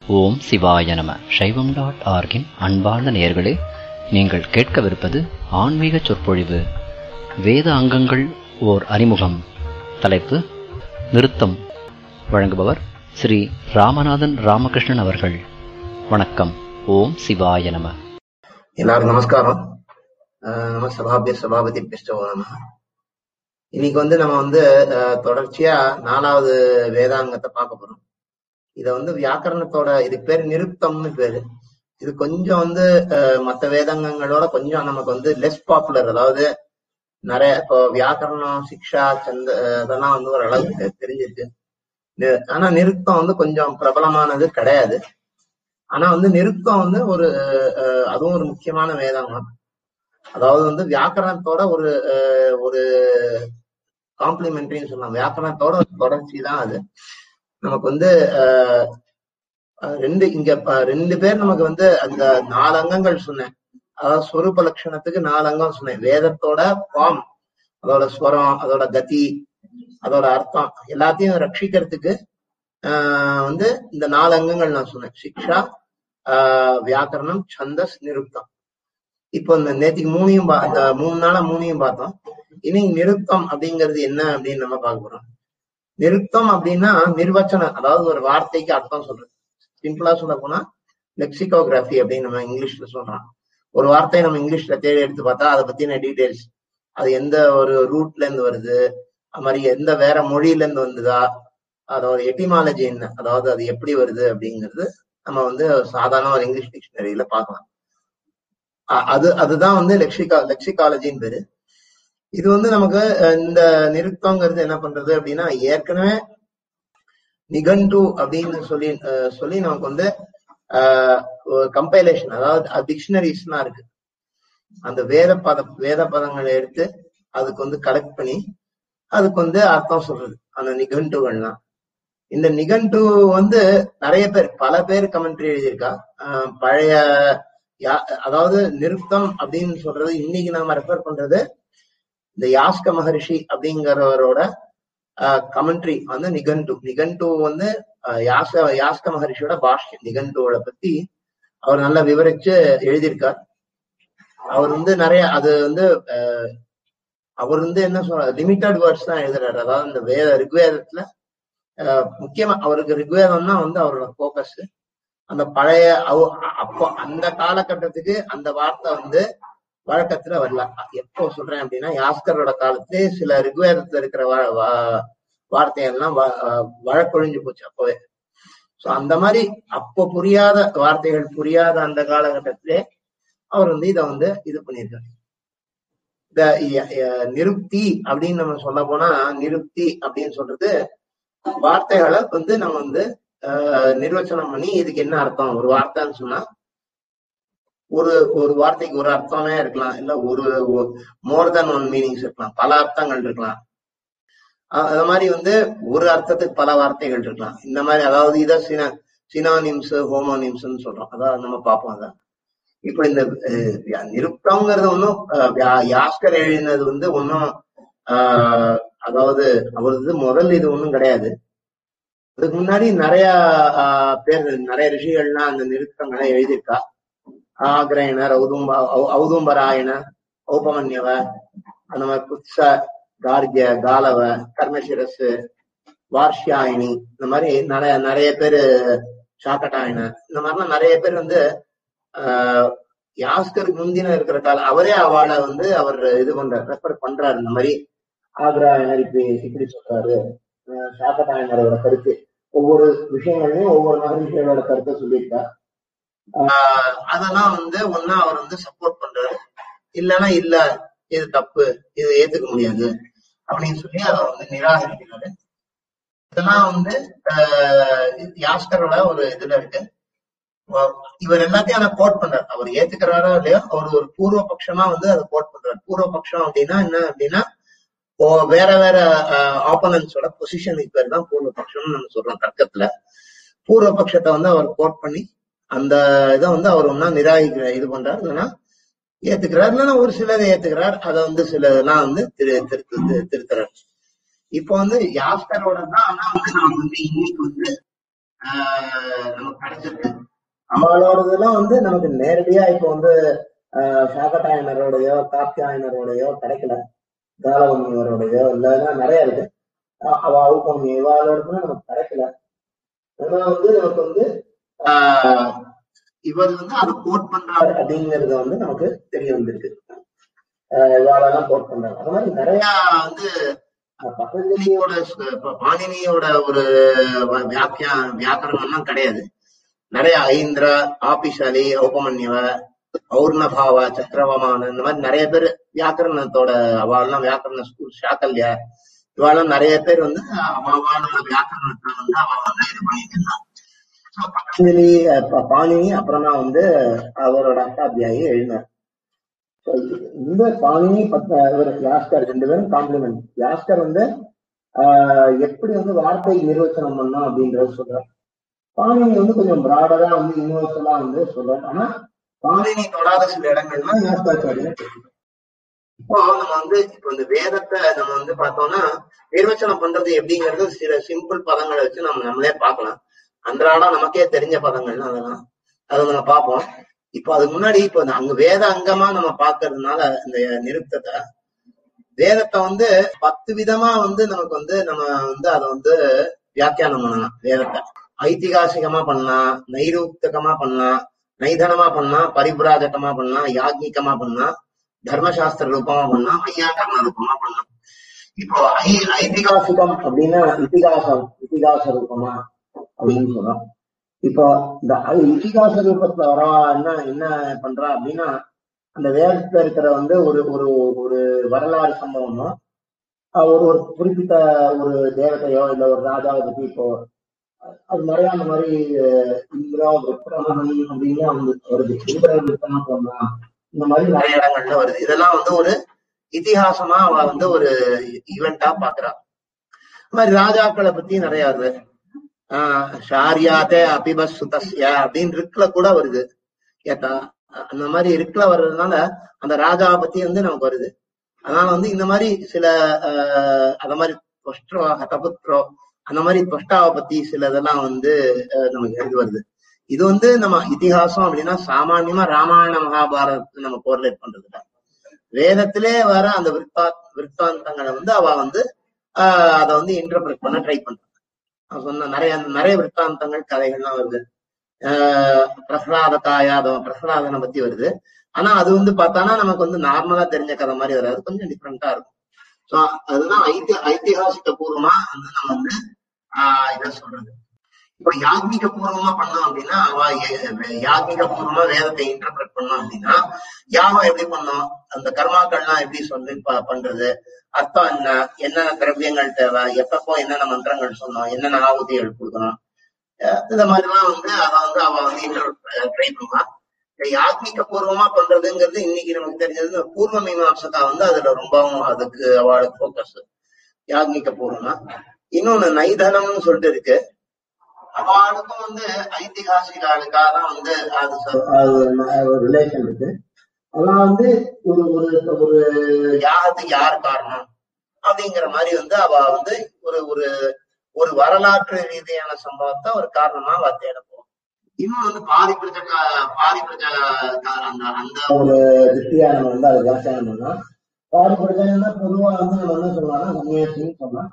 ஓம் சிவாய நம சைவம் டாட் ஆர்கின் அன்பார்ந்த நேயர்களே நீங்கள் கேட்கவிருப்பது ஆன்மீக சொற்பொழிவு வேத அங்கங்கள் ஓர் அறிமுகம் தலைப்பு நிறுத்தம் வழங்குபவர் ஸ்ரீ ராமநாதன் ராமகிருஷ்ணன் அவர்கள் வணக்கம் ஓம் சிவாய நம எல்லாருக்கும் நமஸ்காரம் அஹ் நம சபாபிய சபாபதி பிஷ்டோ நம இன்னைக்கு வந்து நம்ம வந்து அஹ், தொடர்ச்சியா நாலாவது வேதாங்கத்தை பார்க்க போறோம் இத வந்து வியாக்கரணத்தோட இதுக்கு பேர் நிருப்தம்னு பேரு இது கொஞ்சம் வந்து அஹ், மத்த வேதாங்கங்களோட கொஞ்சம் நமக்கு வந்து லெஸ் பாப்புலர் அதாவது நிறைய இப்போ வியாக்கரணம் சிக்ஷா சந்த அஹ், அதெல்லாம் வந்து ஒரு அளவுக்கு தெரிஞ்சிருக்கு நி- ஆனா நிருப்தம் வந்து கொஞ்சம் பிரபலமானது கிடையாது ஆனா வந்து நிருப்தம் வந்து ஒரு அஹ், அதுவும் ஒரு முக்கியமான வேதாங்கம் அதாவது வந்து வியாக்கரணத்தோட ஒரு அஹ், ஒரு காம்ப்ளிமெண்ட்ரின்னு சொல்லலாம் வியாக்கரணத்தோட ஒரு தொடர்ச்சி தான் அது நமக்கு வந்து அஹ், அஹ், ரெண்டு இங்க ப- ரெண்டு பேர் நமக்கு வந்து அந்த நாலு அங்கங்கள் சொன்னேன் அதாவது ஸ்வரூப லட்சணத்துக்கு நாலு அங்கம் சொன்னேன் வேதத்தோட ஃபார்ம் அதோட ஸ்வரம் அதோட கதி அதோட அர்த்தம் எல்லாத்தையும் ரட்சிக்கிறதுக்கு ஆஹ் வந்து இந்த நாலு அங்கங்கள் நான் சொன்னேன் சிக்ஷா ஆஹ் வியாக்கரணம் சந்தஸ் நிருப்தம் இப்போ இந்த நேத்திக்கு மூணையும் பா- இந்த மூணு நாளா மூணையும் பார்த்தோம் இனி நிருப்தம் அப்படிங்கிறது என்ன அப்படின்னு நம்ம பார்க்க போறோம் நிருப்தம் அப்படின்னா நிர்வச்சனம் அதாவது ஒரு வார்த்தைக்கு அர்த்தம் சொல்றது சிம்பிளா சொல்ல போனா லெக்சிகோகிராஃபி அப்படின்னு நம்ம இங்கிலீஷ்ல சொல்றோம் ஒரு வார்த்தையை நம்ம இங்கிலீஷ்ல தேடி எடுத்து பார்த்தா அதை பத்தின டீடைல்ஸ் அது எந்த ஒரு ரூட்ல இருந்து வருது அது மாதிரி எந்த வேற மொழியில இருந்து வந்ததா அதோட எட்டிமாலஜி என்ன அதாவது அது எப்படி வருது அப்படிங்கிறது நம்ம வந்து சாதாரண ஒரு இங்கிலீஷ் டிக்ஷனரியில பார்க்கலாம் அ- அது அதுதான் வந்து லெக்சிகா லெக்சிகாலஜின்னு பேரு இது வந்து நமக்கு அஹ், இந்த நிருத்தங்கிறது என்ன பண்றது அப்படின்னா ஏற்கனவே நிகண்டு அப்படின்னு சொல்லி அஹ், சொல்லி நமக்கு வந்து கம்பைலேஷன் அதாவது டிக்ஷனரிஸ்லாம் இருக்கு அந்த வேத பத வேத பதங்களை எடுத்து அதுக்கு வந்து கலெக்ட் பண்ணி அதுக்கு வந்து அர்த்தம் சொல்றது அந்த நிகண்டுகள்லாம் இந்த நிகண்டு வந்து நிறைய பேர் பல பேர் கமெண்ட்ரி எழுதியிருக்கா ஆஹ் பழைய யா- அதாவது நிருப்தம் அப்படின்னு சொல்றது இன்னைக்கு நாம ரெஃபர் பண்றது இந்த யாஸ்க மகரிஷி அப்படிங்கிறவரோட கமெண்ட்ரி வந்து நிகண்டு நிகண்டு வந்து ஆஹ் யாச யாஸ்க மகரிஷியோட பாஷ்யம் நிகண்டுவோட பத்தி அவர் நல்லா விவரிச்சு எழுதியிருக்கார் அவர் வந்து நிறைய அது வந்து ஆஹ் அவர் வந்து என்ன சொல்ற லிமிட்டட் வேர்ட்ஸ் தான் எழுதுறாரு அதாவது இந்த வேத ரிக்வேதத்துல ஆஹ் முக்கியமா அவருக்கு ரிக்வேதம் தான் வந்து அவரோட போக்கஸ் அந்த பழைய அவ- அப்போ அந்த காலகட்டத்துக்கு அந்த வார்த்தை வந்து வழக்கத்துல வரல எப்போ சொல்றேன் அப்படின்னா யாஸ்கரோட காலத்திலே சில ரிக்வேதத்துல இருக்கிற வா- வா- வார்த்தைகள்லாம் வ- ஆஹ் வழக்கொழிஞ்சு போச்சு அப்பவே சோ அந்த மாதிரி அப்போ புரியாத வார்த்தைகள் புரியாத அந்த காலகட்டத்திலே அவர் வந்து இதை வந்து இது பண்ணியிருக்காரு இந்த ய- ய- நிருப்தி அப்படின்னு நம்ம சொல்ல போனா நிருப்தி அப்படின்னு சொல்றது வார்த்தைகளை வந்து நம்ம வந்து ஆஹ், நிர்வச்சனம் பண்ணி இதுக்கு என்ன அர்த்தம் ஒரு வார்த்தைன்னு சொன்னா ஒரு ஒரு வார்த்தைக்கு ஒரு அர்த்தமே இருக்கலாம் இல்ல ஒரு மோர் தென் ஒன் மீனிங்ஸ் இருக்கலாம் பல அர்த்தங்கள் இருக்கலாம் அ- அது மாதிரி வந்து ஒரு அர்த்தத்துக்கு பல வார்த்தைகள் இருக்கலாம் இந்த மாதிரி அதாவது இதை சின சினானிம்ஸ் ஹோமோனிம்ஸ்ன்னு சொல்றோம் அதாவது நம்ம பார்ப்போம் அதான் இப்ப இந்த அஹ், யா- நிருப்தம்ங்கிறது ஒன்றும் யாஸ்கர் எழுதினது வந்து ஒன்றும் அதாவது அவரது முதல் இது ஒன்றும் கிடையாது அதுக்கு முன்னாடி நிறைய ஆஹ், பேர் நிறைய ரிஷிகள்லாம் அந்த நிருத்தங்களை எழுதியிருக்கா ஆக்ரயணர் ஔதும்ப ஔ- ஔதும்பராயண ஔபமன்யவ அந்த மாதிரி குத்ச கார்கிய காலவ கர்மசிரஸ் வார்ஷியாயினி இந்த மாதிரி நிறைய நிறைய பேர் சாக்கட்டாயன இந்த மாதிரிலாம் நிறைய பேர் வந்து ஆஹ் யாஸ்கருக்கு முந்தின இருக்கிற கால அவரே அவளை வந்து அவர் இது பண்றாரு ரெஃபர் பண்றாரு இந்த மாதிரி ஆக்ராயனர் இப்படி இப்படி சொல்றாரு ஆஹ் சாக்கட்டாயனரோட கருத்து ஒவ்வொரு விஷயங்கள்லயும் ஒவ்வொரு மகரிஷிகளோட கருத்தை சொல்லியிருக்கார் ஆஹ் அதெல்லாம் வந்து ஒன்னா அவர் வந்து சப்போர்ட் பண்றாரு இல்லைன்னா இல்ல இது தப்பு இது ஏத்துக்க முடியாது அப்படின்னு சொல்லி அதை வந்து நிராகரிக்கிறாரு இதெல்லாம் வந்து ஆஹ் யாஸ்கரோட ஒரு இதுல இருக்கு வ- இவர் எல்லாத்தையும் ஆனா கோட் பண்றாரு அவர் ஏத்துக்கிறாரோ இல்லையோ அவர் ஒரு பூர்வ பட்சமா வந்து அதை கோட் பண்றாரு பூர்வ பட்சம் அப்படின்னா என்ன அப்படின்னா ஓ வேற வேற ஆப்பனன்ஸோட பொசிஷனுக்கு பேர் தான் பூர்வ பட்சம்னு நம்ம சொல்றோம் தர்க்கத்துல பூர்வ பட்சத்தை வந்து அவர் கோட் பண்ணி அந்த இதை வந்து அவர் ஒன்னா நிராகரிக்கிற இது பண்றாரு இல்லைன்னா ஏத்துக்கிறார் இல்லைன்னா ஒரு சிலரை ஏத்துக்கிறார் அதை வந்து சிலதெல்லாம் வந்து திரு திருத்து திருத்துறாரு இப்போ வந்து யாஸ்கரோட தான் ஆனா வந்து நமக்கு வந்து இன்னைக்கு வந்து ஆஹ் நமக்கு கிடைச்சிருக்கு அவளோடதெல்லாம் வந்து நமக்கு நேரடியா இப்போ வந்து ஆஹ் சாகட்டாயனரோடையோ காத்தியாயனரோடையோ கிடைக்கல காலவன்னியரோடையோ இல்ல நிறைய இருக்கு அஹ் அவ அவுக்கம் இவாளோடதுலாம் நமக்கு கிடைக்கல ஆனா வந்து நமக்கு வந்து ஆஹ் இவர் வந்து அதை கோட் பண்றாரு அப்படிங்கறது வந்து நமக்கு தெரிய வந்திருக்கு ஆஹ் இவாளெல்லாம் கோட் பண்றாங்க அது மாதிரி நிறைய வந்து அஹ் பதஞ்சலியோட ச- ப- பாணினியோட ஒரு வ- வியாக்கியா வியாக்கரணம்லாம் கிடையாது நிறைய ஐந்திர ஆபிஷாலி ஔபமன்யவ ஔர்ணபாவ சக்கரவமான இந்த மாதிரி நிறைய பேர் வியாக்கரணத்தோட அவள்லாம் வியாக்கரண ஸ்கூல் சாக்கல்யா இவாளும் நிறைய பேர் வந்து அவளோட வியாக்கரணத்தை வந்து அவ வந்து இது பண்ணிட்டு இருந்தான் So, பதஞ்சலி அஹ், ப- பாணினி அப்புறமா வந்து அவரோட அஷ்டாத்தியாயி எழுதினார் So, இந்த பாணினி பத்- இவர் யாஸ்கர் ரெண்டு பேரும் காம்ப்ளிமெண்ட் யாஸ்கர் வந்து ஆஹ் எப்படி வந்து வார்த்தை நிர்வச்சனம் பண்ணணும் அப்படின்றத சொல்றார் பாணினி வந்து கொஞ்சம் பிராடரா வந்து யூனிவர்சலா வந்து சொல்றாரு ஆனா பாணினி தொடாத சில இடங்கள்லாம் யாஸ்காச்சாரியர் இப்போ நம்ம வந்து இப்போ இந்த வேதத்தை நம்ம வந்து பார்த்தோம்னா நிர்வச்சனம் பண்றது எப்படிங்கிறது சில சிம்பிள் பதங்களை வச்சு நம்ம நம்மளே பார்க்கலாம் அன்றாடம் நமக்கே தெரிஞ்ச பதங்கள் அதெல்லாம் அதை நம்ம பார்ப்போம் இப்போ அதுக்கு முன்னாடி இப்போ இந்த அங்க வேத அங்கமா நம்ம பார்க்கறதுனால இந்த நிருப்தத்தை வேதத்தை வந்து பத்து விதமா வந்து நமக்கு வந்து நம்ம வந்து அதை வந்து வியாக்கியானம் பண்ணலாம் வேதத்தை ஐதிகாசிகமா பண்ணலாம் நைரூப்தகமா பண்ணலாம் நைதனமா பண்ணலாம் பரிபுராஜகமா பண்ணலாம் யாக்னிகமா பண்ணலாம் தர்மசாஸ்திர ரூபமா பண்ணலாம் வையாகரண ரூபமா பண்ணலாம் இப்போ ஐ ஐதிகாசிகம் அப்படின்னா இதிகாசம் இதிகாச ரூபமா அப்படின்னு சொல்றோம் இப்போ இந்த ஐ- இதிகாச ரூபத்துல வரவா என்ன என்ன பண்றா அப்படின்னா அந்த வேதத்துல இருக்கிற வந்து ஒரு ஒரு ஒரு வரலாறு சம்பவமோ அஹ் ஒரு ஒரு குறிப்பிட்ட ஒரு தேவதையோ இல்ல ஒரு ராஜாவை பத்தி இப்போ அது நிறைய அந்த மாதிரி அஹ், இந்திரா விக்ரமன் அப்படின்னு வந்து வருது இந்திரா விக்ரமன் சொல்லலாம் இந்த மாதிரி நிறைய இடங்கள்ல வருது இதெல்லாம் வந்து ஒரு இதிகாசமா அவ வந்து ஒரு ஈவெண்டா பாக்குறா இந்த மாதிரி ராஜாக்களை பத்தி நிறைய வருது ஆஹ் ஷாரியாத்தே அபிபஸ் சுதஸ்ய அப்படின்னு இருக்குல கூட வருது கேட்டா அந்த மாதிரி இருக்குல வர்றதுனால அந்த ராஜாவை பத்தி வந்து நமக்கு வருது அதனால வந்து இந்த மாதிரி சில ஆஹ் அந்த மாதிரி தொஷ்ட்ரோ ஹதபுத்ரோ அந்த மாதிரி தொஷ்டாவை பத்தி சில இதெல்லாம் வந்து ஆஹ் நமக்கு எழுதி வருது இது வந்து நம்ம இதிகாசம் அப்படின்னா சாமான்யமா ராமாயண மகாபாரதத்தை நம்ம கோரிலேட் பண்றது இல்ல. வேதத்திலே வர அந்த விற்த்தா விற்த்தாந்தங்களை வந்து அவ வந்து ஆஹ் அதை வந்து இன்டர்பிரட் பண்ண ட்ரை பண்றான் நான் சொன்ன நிறைய நிறைய விற்த்தாந்தங்கள் கதைகள்லாம் வருது ஆஹ் பிரஹ்லாத தாயாதம் பிரஹ்லாதனை பத்தி வருது ஆனா அது வந்து பார்த்தானா நமக்கு வந்து நார்மலா தெரிஞ்ச கதை மாதிரி வராது கொஞ்சம் டிஃப்ரெண்டா இருக்கும் சோ அதுதான் ஐத்தி ஐதிகாசிக பூர்வமா வந்து நம்ம வந்து ஆஹ் இத சொல்றது இப்ப யாத்மிக பூர்வமா பண்ணோம் அப்படின்னா அவ ஏ- யாத்மிக பூர்வமா வேதத்தை இன்டர்பிரட் பண்ணோம் அப்படின்னா யாகம் எப்படி பண்ணோம் அந்த கர்மாக்கள்லாம் எப்படி சொல்லி ப- பண்றது அர்த்தம் என்ன என்னென்ன திரவியங்கள் தேவை எப்பப்போ என்னென்ன மந்திரங்கள் சொன்னோம் என்னென்ன ஆகுதிகள் கொடுக்கணும் அஹ் இந்த மாதிரி எல்லாம் வந்து அவ வந்து அவ வந்து ட்ரை பண்ணுவா இந்த யாத்மிக பூர்வமா பண்றதுங்கிறது இன்னைக்கு நமக்கு தெரிஞ்சது இந்த பூர்வ மீமாம்சகா வந்து அதுல ரொம்பவும் அதுக்கு அவளுக்கு ஃபோக்கஸ் யாத்மிக பூர்வமா இன்னொன்னு நைதனம்னு சொல்லிட்டு இருக்கு அவளுக்கும் வந்து ஐதிகாசிக ஆளுக்காக தான் வந்து அது சொ- அது ஒரு ரிலேஷன் இருக்கு அதெல்லாம் வந்து ஒரு ஒரு ஒரு யாகத்துக்கு யார் காரணம் அப்படிங்கிற மாதிரி வந்து அவ வந்து ஒரு ஒரு ஒரு வரலாற்று ரீதியான சம்பவத்தை ஒரு காரணமா அவ தேடப்போம் இன்னும் வந்து பாரிபிரஜ கா- பாரிபிரஜ கா- அந்த அந்த ஒரு திருப்தியா நம்ம வந்து அதை வியாக்கியானம் பண்ணலாம் பாரிபிரஜன்னா பொதுவா வந்து நம்ம என்ன சொல்லலாம்னா சன்னியாசின்னு சொல்லலாம்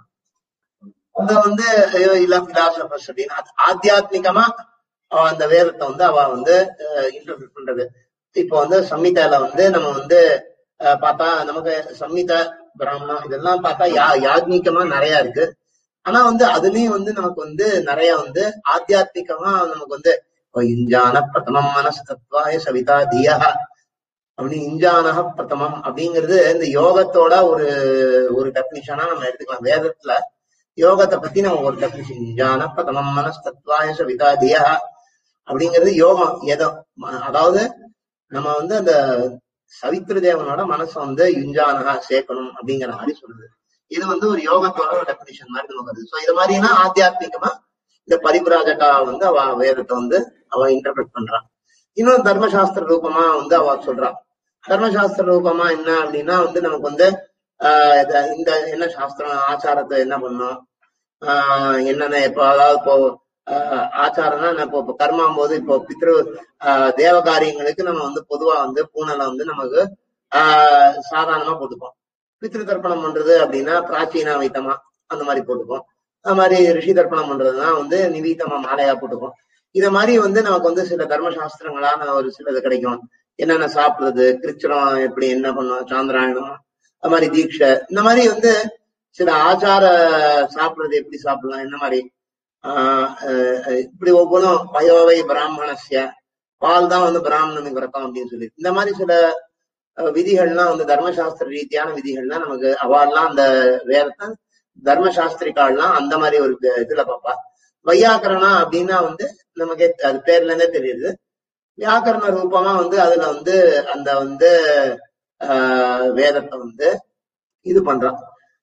அத வந்து ஐயோ, இல்ல பிலாசபர்ஸ் அப்படின்னு அது ஆத்தியாத்மிகமா அவ அந்த வேதத்தை வந்து அவ வந்து இன்டர்பிரட் பண்றது இப்போ வந்து சம்மிதால வந்து நம்ம வந்து அஹ், பார்த்தா நமக்கு சம்மித பிராமணம் இதெல்லாம் பார்த்தா யா யாத்மிகமா நிறைய இருக்கு ஆனா வந்து அதுலயும் வந்து நமக்கு வந்து நிறைய வந்து ஆத்தியாத்மிகமா நமக்கு வந்து இப்போ இஞ்சான பிரதமம் மனஸ்தத்வாய சவிதா தியா அப்படி இஞ்சானக பிரதமம் அப்படிங்கிறது இந்த யோகத்தோட ஒரு ஒரு டெபினிஷனா நம்ம எடுத்துக்கலாம் வேதத்துல யோகத்தை பத்தி நம்ம ஒரு டெபினிஷன் இஞ்சான பிரதமம் மனஸ்தத்வாய சவிதா தியா அப்படிங்கிறது யோகம் எதோ ம- அதாவது நம்ம வந்து அந்த சவித்ரு தேவனோட மனசை வந்து யுஞ்சானகா சேர்க்கணும் அப்படிங்கிற மாதிரி சொல்லுது இது வந்து ஒரு யோகத்தோட ஒரு டெபினிஷன் மாதிரி நமக்கு வருது சோ இது மாதிரினா ஆத்தியாத்மிகமா இந்த பரிபராஜகா வந்து அவ வேதத்தை வந்து அவ இன்டர்பிரட் பண்றான் இன்னும் தர்மசாஸ்திர ரூபமா வந்து அவ சொல்றான் தர்மசாஸ்திர ரூபமா என்ன அப்படின்னா வந்து நமக்கு வந்து ஆஹ் இத- இந்த என்ன சாஸ்திரம் ஆச்சாரத்தை என்ன பண்ணும் ஆஹ் என்னென்ன இப்போ அதாவது இப்போ ஆஹ் ஆச்சாரம்னா நான் இப்போ இப்போ கர்மாம் போது இப்போ பித்ரு ஆஹ் தேவ காரியங்களுக்கு நம்ம வந்து பொதுவா வந்து பூனலை வந்து நமக்கு ஆஹ் சாதாரணமா போட்டுப்போம் பித்ரு தர்ப்பணம் பண்றது அப்படின்னா பிராச்சீன வைத்தமா அந்த மாதிரி போட்டுப்போம் அது மாதிரி ரிஷி தர்ப்பணம் பண்றதுனா வந்து நிவீத்தமா மாலையா போட்டுப்போம் இத மாதிரி வந்து நமக்கு வந்து சில தர்மசாஸ்திரங்களான ஒரு சிலது கிடைக்கும் என்னென்ன சாப்பிடுறது கிருச்சரம் எப்படி என்ன பண்ணும் சாந்திராயணம் அது மாதிரி தீட்சை இந்த மாதிரி வந்து சில ஆச்சார சாப்பிடுறது எப்படி சாப்பிடலாம் என்ன மாதிரி ஆஹ் அஹ் இப்படி ஒவ்வொன்றும் பயோவை பிராமணஸ்ய பால் தான் வந்து பிராமணனுக்கு விரதம் அப்படின்னு சொல்லி இந்த மாதிரி சில அஹ், விதிகள்லாம் வந்து தர்மசாஸ்திர ரீதியான விதிகள்லாம் நமக்கு அவாள்லாம் அந்த வேதத்தை தர்மசாஸ்திரிக்காள்லாம் அந்த மாதிரி ஒரு இது- இதுல பார்ப்பா வையாக்கரணா அப்படின்னா வந்து நமக்கு அது பேர்ல இருந்தே தெரியுது வியாக்கரண ரூபமா வந்து அதுல வந்து அந்த வந்து ஆஹ் வேதத்தை வந்து இது பண்றான்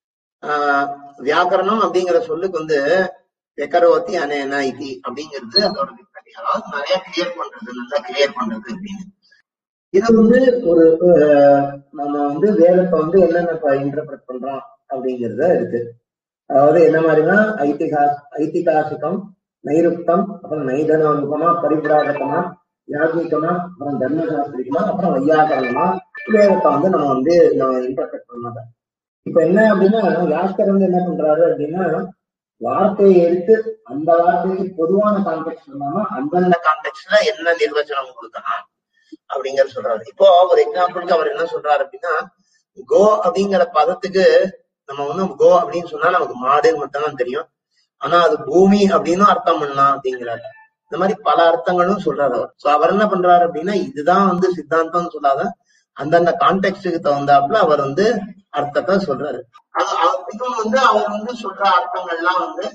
ஆஹ் வியாக்கரணம் அப்படிங்கிற சொல்லுக்கு வந்து வெக்கரோத்தி அனேன இதி அப்படிங்கிறது அதோட விற்பனை அதாவது நிறைய கிளியர் பண்றது நல்லா கிளியர் பண்றது அப்படின்னு இது வந்து ஒரு ஆஹ் நம்ம வந்து வேதத்தை வந்து என்னென்ன இன்டர்பிரட் பண்றோம் அப்படிங்கறத இருக்கு அதாவது என்ன மாதிரினா ஐதிகாஸ் ஐதிகாசிகம் நைருக்தம் அப்புறம் நைதனானுகமா பரிபுராகத்தமா யாத்மிகமா அப்புறம் தர்மசாஸ்திரிகமா அப்புறம் வையாகரமா வேதத்தை வந்து நம்ம வந்து நம்ம இன்டர்பிரட் பண்ணாத இப்ப என்ன அப்படின்னா யாஸ்கர் வந்து என்ன பண்றாரு அப்படின்னா வார்த்தையை எடுத்து அந்த வார்த்தைக்கு பொதுவான கான்டெக்ட் சொல்லாம அந்தந்த கான்டெக்ட்ல என்ன நிர்வச்சனம் கொடுக்கலாம் அப்படிங்கிற சொல்றாரு இப்போ ஒரு எக்ஸாம்பிளுக்கு அவர் என்ன சொல்றாரு அப்படின்னா கோ அப்படிங்கிற பதத்துக்கு நம்ம வந்து கோ அப்படின்னு சொன்னா நமக்கு மாடுன்னு மட்டும்தான் தெரியும் ஆனா அது பூமி அப்படின்னு அர்த்தம் பண்ணலாம் அப்படிங்கிறாரு இந்த மாதிரி பல அர்த்தங்களும் சொல்றாரு அவர் சோ அவர் என்ன பண்றாரு அப்படின்னா இதுதான் வந்து சித்தாந்தம் சொல்லாத அந்தந்த கான்டெக்ட்டுக்கு தகுந்தாப்புல அவர் வந்து அர்த்தத்தை சொல்றாரு அது அது- இதுவும் வந்து அவர் வந்து சொல்ற அர்த்தங்கள்லாம் வந்து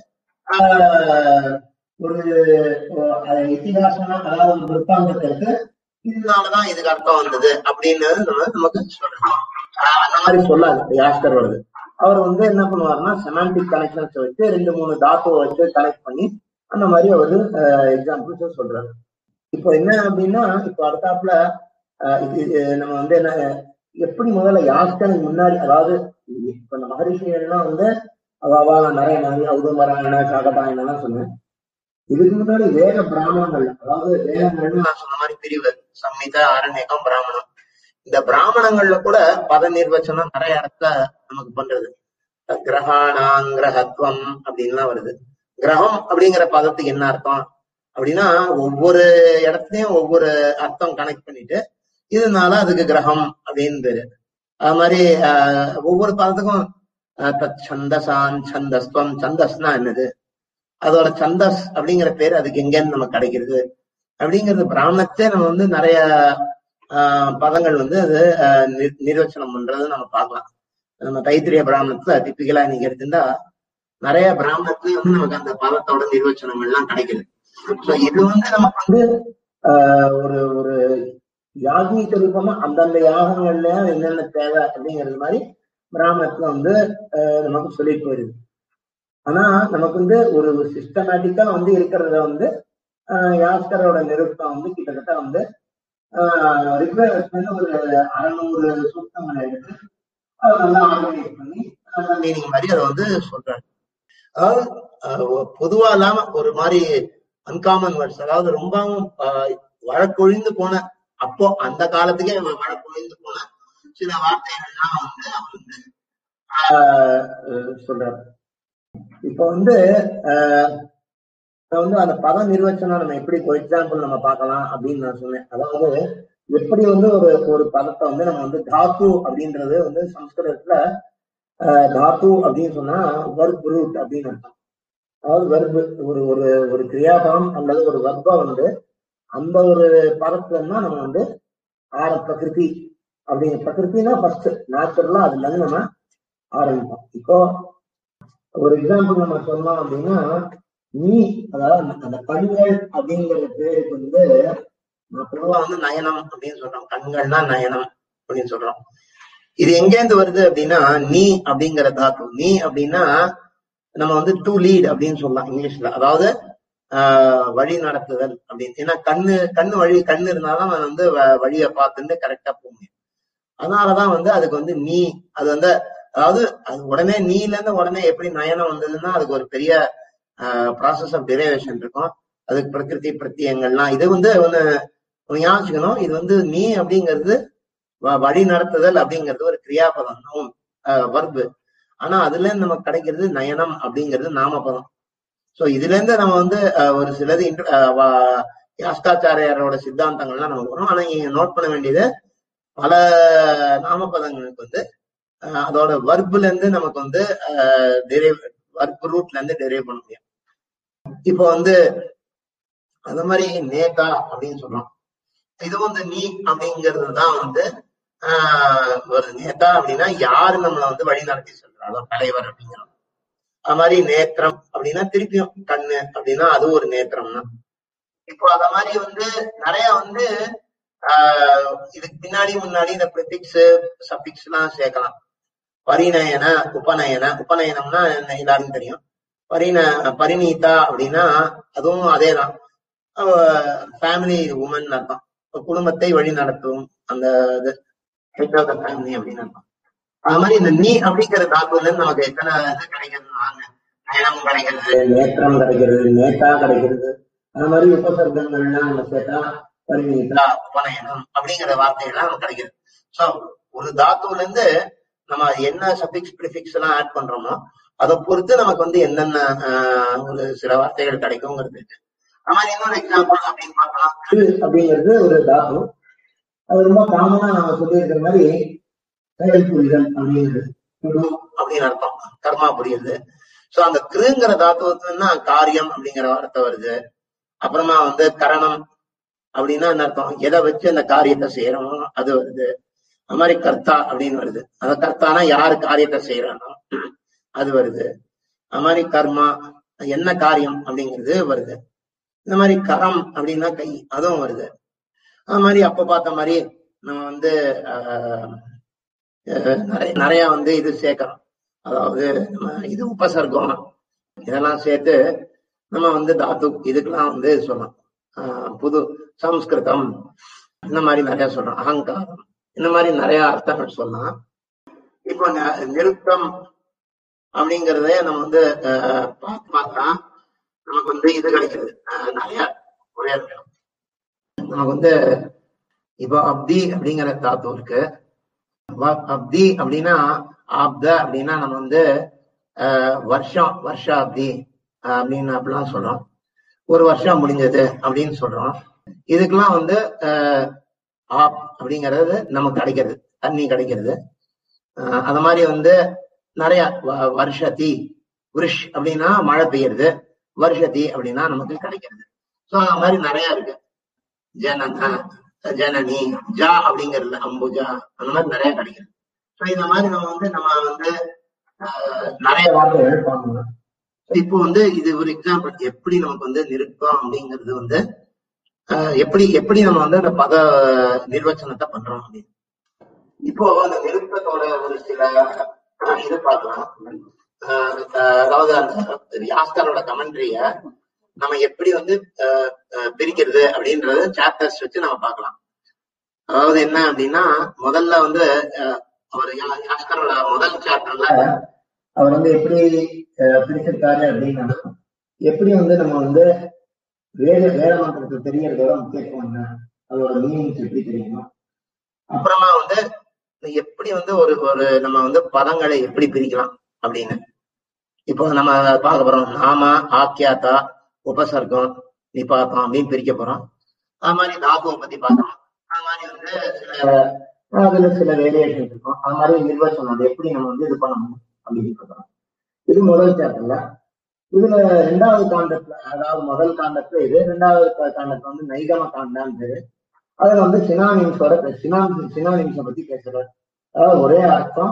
ஆஹ், ஒரு அஹ், இத்திகாசமா அதாவது ஒரு விற்பாங்கத்திற்கு இதனாலதான் இதுக்கு அர்த்தம் வந்தது அப்படின்னு நம்ம நமக்கு சொல்றாங்க ஆஹ், அந்த மாதிரி சொல்லாது யாஸ்கர் வருது அவர் வந்து என்ன பண்ணுவாருன்னா செமாண்டிக் கனெக்ஷன்ஸ் வச்சு ரெண்டு மூணு தாத்துவை வச்சு கனெக்ட் பண்ணி அந்த மாதிரி அவரு எக்ஸாம்பிள்ஸ் சொல்றாரு இப்போ என்ன அப்படின்னா இப்போ அடுத்தாப்புல ஆஹ் இது இது நம்ம வந்து என்ன எப்படி முதல்ல யாஸ்கனுக்கு முன்னாடி அதாவது இப்ப இந்த மகரிஷிகள்லாம் வந்து அவாவா நிறைய நிறைய உதமராயண சாகதாயணெல்லாம் சொன்னேன் இதுக்கு முன்னாடி வேத பிராமணங்கள் அதாவது வேதங்கள்னு நான் சொன்ன மாதிரி பிரிவு சம்மித அரண்யகம் பிராமணம் இந்த பிராமணங்கள்ல கூட பத நிர்வச்சனம் நிறைய இடத்துல நமக்கு பண்றது கிரகாணாங்கிரகத்துவம் அப்படின்லாம் வருது கிரகம் அப்படிங்கிற பதத்துக்கு என்ன அர்த்தம் அப்படின்னா ஒவ்வொரு இடத்துலயும் ஒவ்வொரு அர்த்தம் கனெக்ட் பண்ணிட்டு இதனால அதுக்கு கிரகம் அப்படின்னு பேரு அது மாதிரி ஆஹ், ஒவ்வொரு பதத்துக்கும் ஆஹ், தத் சந்தசான் சந்தஸ்துவம் சந்தஸ்னா என்னது அதோட சந்தஸ் அப்படிங்கிற பேர் அதுக்கு எங்கேருந்து நமக்கு கிடைக்கிறது அப்படிங்கிறது பிராமணத்தே நம்ம வந்து நிறைய ஆஹ், பதங்கள் வந்து அது ஆஹ், நிர்- நிர்வச்சனம் பண்றது நம்ம பார்க்கலாம் நம்ம தைத்திரிய பிராமணத்துல டிப்பிக்கலா நீங்க எடுத்துட்டா நிறைய பிராமணத்துல வந்து நமக்கு அந்த பதத்தோட நிர்வச்சனங்கள் எல்லாம் கிடைக்குது சோ இது வந்து நமக்கு வந்து ஆஹ், ஒரு ஒரு யாகிக ரூபமா அந்தந்த யாகங்கள்ல என்னென்ன தேவை அப்படிங்கிறது மாதிரி பிராமணத்துல வந்து ஆஹ், நமக்கு சொல்லிட்டு போயிருது ஆனா நமக்கு வந்து ஒரு சிஸ்டமேட்டிக்கா வந்து இருக்கிறத வந்து ஆஹ், யாஸ்கரோட நிருத்தம் வந்து கிட்டத்தட்ட வந்து ரிக்வேர்மெண்ட் ஒரு அறநூறு சூத்தங்களை எடுத்து அதை நல்லா ஆர்கனைஸ் பண்ணி மீனிங் மாதிரி அதை வந்து சொல்றாரு அதாவது ஆஹ், பொதுவா இல்லாம ஒரு மாதிரி அன்காமன் வேர்ட்ஸ் அதாவது ரொம்பவும் ஆஹ், வழக்கொழிந்து போன அப்போ அந்த காலத்துக்கே வழக்கொழிந்து போன சில வார்த்தைகள்லாம் வந்து அவர் வந்து ஆஹ், அஹ், சொல்றாரு இப்ப வந்து ஆஹ், நான் வந்து அந்த பத நிர்வச்சனம் நம்ம எப்படி ஃபார் எக்ஸாம்பிள் நம்ம பார்க்கலாம் அப்படின்னு நான் சொன்னேன் அதாவது எப்படி வந்து ஒரு ஒரு பதத்தை வந்து நம்ம வந்து தாத்து அப்படின்றது வந்து சம்ஸ்கிருதத்துல ஆஹ், தாத்து அப்படின்னு சொன்னா வர்ப் ரூட் அப்படின்னு அர்த்தம் அதாவது வெர்பு ஒரு ஒரு ஒரு கிரியாபம் அல்லது ஒரு வர்பம் வந்து அந்த ஒரு பதத்துல தான் நம்ம வந்து ஆர பிரகிருதி அப்படிங்கிற பிரகிருத்தினா ஃபர்ஸ்ட் நேச்சுரலா அதுல இருந்து நம்ம ஆரம்பிப்போம் இப்போ ஒரு எக்ஸாம்பிள் நம்ம சொன்னோம் அப்படின்னா நீ அதாவது அந்த- அந்த கண்கள் அப்படிங்கிற பேருக்கு வந்து நான் பொதுவா வந்து நயனம் அப்படின்னு சொல்றோம் கண்கள்னா நயனம் அப்படின்னு சொல்றோம் இது எங்கேருந்து வருது அப்படின்னா நீ அப்படிங்கிற தாத்து நீ அப்படின்னா நம்ம வந்து டு லீட் அப்படின்னு சொல்லலாம் இங்கிலீஷ்ல அதாவது ஆஹ் வழி நடத்துதல் அப்படின்னு ஏன்னா கண்ணு கண்ணு வழி கண்ணு இருந்தாதான் அவன் வந்து வ- வழியை பார்த்துட்டு கரெக்டா போக முடியும் அதனாலதான் வந்து அதுக்கு வந்து நீ அது வந்து அதாவது அது உடனே நீல இருந்து உடனே எப்படி நயனம் வந்ததுன்னா அதுக்கு ஒரு பெரிய ப்ராசஸ் ஆஃப் டெரிவேஷன் இருக்கும் அதுக்கு பிரகிருதி பிரத்தியங்கள்லாம் இது வந்து ஒண்ணு ஒண்ணு ஞாபகம் இது வந்து நீ அப்படிங்கிறது வ- வழி நடத்துதல் அப்படிங்கிறது ஒரு கிரியாபதம் நவுன் வர்பு ஆனா அதுல இருந்து நமக்கு கிடைக்கிறது நயனம் அப்படிங்கிறது நாமபதம் சோ இதுல இருந்து நம்ம வந்து அஹ், ஒரு சிலது இன்ட்ர- அஹ், வ- யாஸ்காச்சாரியாரோட சித்தாந்தங்கள்லாம் நமக்கு வரும் ஆனா நீங்க நோட் பண்ண வேண்டியது பல நாமபதங்களுக்கு வந்து அஹ், அதோட வர்புல இருந்து நமக்கு வந்து டெரைவ் வர்ப் ரூட்ல இருந்து டெரைவ் பண்ண முடியும் இப்போ வந்து அந்த மாதிரி நேதா அப்படின்னு சொல்றோம் இது வந்து நீ அப்படிங்கிறது தான் வந்து ஆஹ் ஒரு நேதா அப்படின்னா யாரு நம்மளை வந்து வழி நடத்தி செல்றாளோ தலைவர் அப்படிங்கிறோம் அது மாதிரி நேத்திரம் அப்படின்னா திருப்பியும் கண்ணு அப்படின்னா அது ஒரு நேத்திரம் தான் இப்போ அத மாதிரி வந்து நிறைய வந்து ஆஹ் இதுக்கு பின்னாடி முன்னாடி இந்த ப்ரிபிக்ஸ் சபிக்ஸ் எல்லாம் சேர்க்கலாம் பரிநயன உபநயன உபநயனம்னா என்ன எல்லாருக்கும் தெரியும் பரிண பரிணீதா அப்படின்னா அதுவும் அதேதான் ஃபேமிலி உமன் அர்த்தம் இப்ப குடும்பத்தை வழி நடத்தும் அந்த இது ஹெட் ஆஃப் த ஃபேமிலி அப்படின்னு அர்த்தம் அது மாதிரி இந்த நீ அப்படிங்கிற தாக்குல இருந்து நமக்கு எத்தனை இது கிடைக்கிறது வாங்க நயனம் கிடைக்கிறது நேத்திரம் கிடைக்கிறது நேத்தா கிடைக்கிறது அந்த மாதிரி உபசர்க்கங்கள்லாம் நம்ம சேர்த்தா பரிணீதா உபநயனம் அப்படிங்கிற வார்த்தைகள்லாம் நமக்கு கிடைக்குது சோ ஒரு தாத்துல இருந்து நம்ம என்ன சபிக்ஸ் ப்ரிஃபிக்ஸ் எல்லாம் ஆட் பண்றோமோ அதை பொறுத்து நமக்கு வந்து என்னென்ன ஆஹ், ஒரு சில வார்த்தைகள் கிடைக்குங்கிறது இருக்கு அது மாதிரி இன்னொரு எக்ஸாம்பிள் அப்படின்னு பார்க்கலாம் கிரு அப்படிங்கிறது ஒரு தாத்து அது ரொம்ப காமனா நம்ம சொல்லியிருக்கிற மாதிரி செயல் புரிதல் அப்படிங்கிறது குடு அப்படின்னு அர்த்தம் கர்மா புரியுது சோ அந்த கிருங்கிற தாத்துவத்துலன்னா காரியம் அப்படிங்கிற வார்த்தை வருது அப்புறமா வந்து கரணம் அப்படின்னா என்ன அர்த்தம் எதை வச்சு அந்த காரியத்தை செய்யறோமோ அது வருது அது மாதிரி கர்த்தா அப்படின்னு வருது அந்த கர்த்தானா யாரு காரியத்தை செய்யறானோ அது வருது அது மாதிரி கர்மா என்ன காரியம் அப்படிங்கிறது வருது இந்த மாதிரி கரம் அப்படின்னா கை அதுவும் வருது அது மாதிரி அப்ப பார்த்த மாதிரி நம்ம வந்து ஆஹ் அஹ் நிறைய நிறைய வந்து இது சேர்க்கிறோம் அதாவது நம்ம இது உபசர்க்கம் இதெல்லாம் சேர்த்து நம்ம வந்து தாத்து இதுக்கெல்லாம் வந்து சொல்லலாம் ஆஹ் புது சம்ஸ்கிருதம் இந்த மாதிரி நிறைய சொல்றோம் அகங்காரம் இந்த மாதிரி நிறைய அர்த்தங்கள் சொல்லலாம் இப்போ ந- நிருத்தம் அப்படிங்கறதே நம்ம வந்து ஆஹ் பார்த்து பார்த்தா நமக்கு வந்து இது கிடைக்கிறது ஆஹ் நிறைய ஒரே நிமிஷம். நமக்கு வந்து இப்போ அப்தி அப்படிங்கிற தாத்து இருக்கு வ- அப்தி அப்படின்னா ஆப்த அப்படின்னா நம்ம வந்து ஆஹ் வருஷம் வருஷாப்தி ஆஹ் அப்படின்னு அப்படிலாம் சொல்றோம் ஒரு வருஷம் முடிஞ்சது அப்படின்னு சொல்றோம் இதுக்கெல்லாம் வந்து ஆஹ் ஆப் அப்படிங்கிறது நமக்கு கிடைக்கிறது தண்ணி கிடைக்கிறது ஆஹ் அது மாதிரி வந்து நிறைய வ- வருஷதி விஷ் அப்படின்னா மழை பெய்யுறது வருஷதி அப்படின்னா நமக்கு கிடைக்கிறது சோ அந்த மாதிரி நிறைய இருக்கு ஜனன ஜனனி ஜா அப்படிங்கறதுல அம்புஜா அந்த மாதிரி நிறைய கிடைக்குது சோ இந்த மாதிரி நம்ம வந்து நம்ம வந்து ஆஹ், நிறைய வார்த்தைகள் பார்க்கணும் இப்போ வந்து இது ஒரு எக்ஸாம்பிள் எப்படி நமக்கு வந்து நிருப்பம் அப்படிங்கிறது வந்து ஆஹ், எப்படி எப்படி நம்ம வந்து அந்த பத நிர்வச்சனத்தை பண்றோம் அப்படின்னு இப்போ அந்த நிருப்பத்தோட ஒரு சில ஆஹ், இது பார்க்கலாம் ஆஹ், ஆஹ், அதாவது அந்த யாஸ்கரோட கமெண்ட்ரிய நம்ம எப்படி வந்து ஆஹ், ஆஹ், பிரிக்கிறது அப்படின்றது சாப்டர்ஸ் வச்சு நம்ம பார்க்கலாம் அதாவது என்ன அப்படின்னா முதல்ல வந்து அஹ், அவர் யா- யாஸ்கரோட முதல் சாப்டர்ல அவர் வந்து எப்படி அஹ், பிரிச்சிருக்காரு அப்படின்னா எப்படி வந்து நம்ம வந்து வேத வேத மந்திரத்தை தெரியறதோட முக்கியத்துவம் என்ன அதோட மீனிங்ஸ் எப்படி தெரியுமா அப்புறமா வந்து எப்படி வந்து ஒரு ஒரு நம்ம வந்து பதங்களை எப்படி பிரிக்கலாம் அப்படின்னு இப்போ நம்ம பார்க்க போறோம் நாம ஆக்கியாத்தா உபசர்க்கம் நிபாத்தம் அப்படின்னு பிரிக்க போறோம் அது மாதிரி தாத்துவை பத்தி பார்க்கணும் அது மாதிரி வந்து சில அதுல சில வேரியேஷன் இருக்கும் அது மாதிரி நிர்வச்சனம் அது எப்படி நம்ம வந்து இது பண்ணணும் அப்படின்னு பார்க்கணும் இது முதல் சாப்டர்ல இதுல ரெண்டாவது காண்டத்துல அதாவது முதல் காண்டத்துல இது ரெண்டாவது கா- காண்டத்துல வந்து நைகம காண்டான்னு பேரு அதுல வந்து சினானிம்ஸோட சினான் சினானிம்ஸை பத்தி பேசுறாரு அதாவது ஒரே அர்த்தம்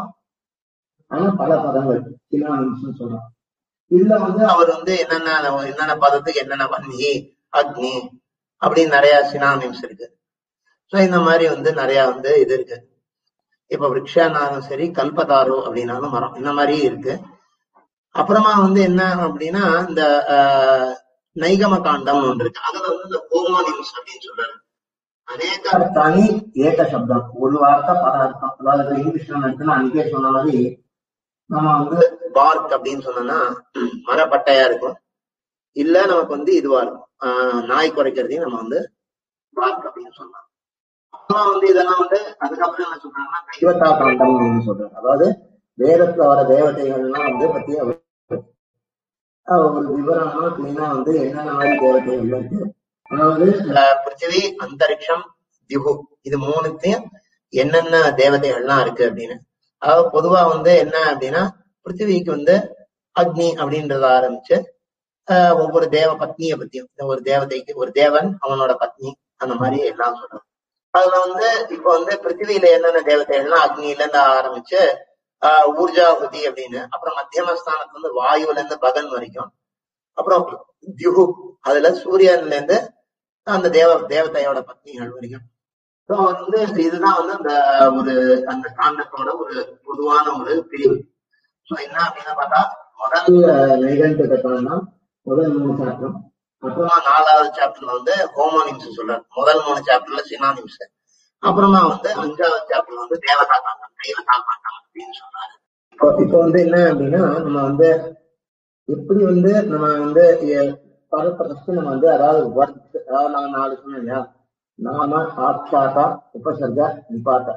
ஆனா பல பதங்கள் சினானிம்ஸ் சொல்றோம் இதுல வந்து அவர் வந்து என்னென்ன என்னென்ன பதத்துக்கு என்னென்ன வன்னி அக்னி அப்படின்னு நிறைய சினானிம்ஸ் இருக்கு சோ இந்த மாதிரி வந்து நிறைய வந்து இது இருக்கு இப்ப விரக்ஷானாலும் சரி கல்பதாரோ அப்படின்னாலும் மரம் இந்த மாதிரி இருக்கு அப்புறமா வந்து என்ன அப்படின்னா இந்த ஆஹ், நைகம காண்டம் ஒன்று இருக்கு அதுல வந்து இந்த ஹோமோனிம்ஸ் அப்படின்னு சொல்றாரு அநேக தனி ஏக சப்தம் ஒரு வார்த்தை பல அர்த்தம் அதாவது இங்கிலீஷ்ல எடுத்துனா அன்னைக்கே சொன்ன மாதிரி நம்ம வந்து பார்க் அப்படின்னு சொன்னோம்னா மரப்பட்டையா இருக்கும் இல்ல நமக்கு வந்து இதுவா இருக்கும் ஆஹ் நாய் குறைக்கிறதையும் நம்ம வந்து பார்க் அப்படின்னு சொல்லலாம் அப்புறம் வந்து இதெல்லாம் வந்து அதுக்கப்புறம் என்ன சொல்றாங்கன்னா கைவத்தா காண்டம் அப்படின்னு சொல்றாங்க அதாவது வேதத்துல வர தேவதைகள்லாம் வந்து பத்தி அவர் ஆஹ் ஒரு விவரமா கிளீனா வந்து என்னென்ன மாதிரி தேவதைகள் இருக்கு அதாவது இந்த பிருத்திவி அந்தரிக்ஷம் திகு இது மூணுத்தையும் என்னென்ன தேவதைகள்லாம் இருக்கு அப்படின்னு அதாவது பொதுவா வந்து என்ன அப்படின்னா பிருத்திவிக்கு வந்து அக்னி அப்படின்றத ஆரம்பிச்சு ஆஹ் ஒவ்வொரு தேவ பத்னியை பத்தியும் இந்த ஒரு தேவதைக்கு ஒரு தேவன் அவனோட பத்னி அந்த மாதிரி எல்லாம் சொல்றாங்க அதுல வந்து இப்போ வந்து பிருத்திவியில என்னென்ன தேவதைகள்னா அக்னியில இருந்து ஆரம்பிச்சு ஆஹ் ஊர்ஜாபதி அப்படின்னு அப்புறம் மத்தியமஸ்தானத்துல இருந்து வாயுல இருந்து பகன் வரைக்கும் அப்புறம் தியுகு அதுல சூரியன்ல இருந்து அந்த தேவ தேவதையோட பத்னிகள் வரைக்கும் ஸோ வந்து இதுதான் வந்து அந்த ஒரு அந்த காண்டத்தோட ஒரு பொதுவான ஒரு பிரிவு ஸோ என்ன அப்படின்னு பார்த்தா முதல் நிகழ்ந்து கட்டணம்னா முதல் மூணு சாப்டர் அப்புறமா நாலாவது சாப்டர்ல வந்து ஹோமோனிம்ஸ் சொல்றாரு முதல் மூணு சாப்டர்ல சினானிம்ஸ் அப்புறமா வந்து அஞ்சாவது சாப்டர்ல வந்து தேவதா காண்டம் தெய்வதா காண்டம் அப்படின்னு சொல்றாரு இப்போ இப்போ வந்து என்ன அப்படின்னா நம்ம வந்து எப்படி வந்து நம்ம வந்து எ- பதத்தை ஃபர்ஸ்ட் நம்ம வந்து அதாவது ஒர்க் அதாவது நான் நாலு சொன்னேன் இல்லையா நாம ஆட்சாட்டா உபசர்க நிபாட்ட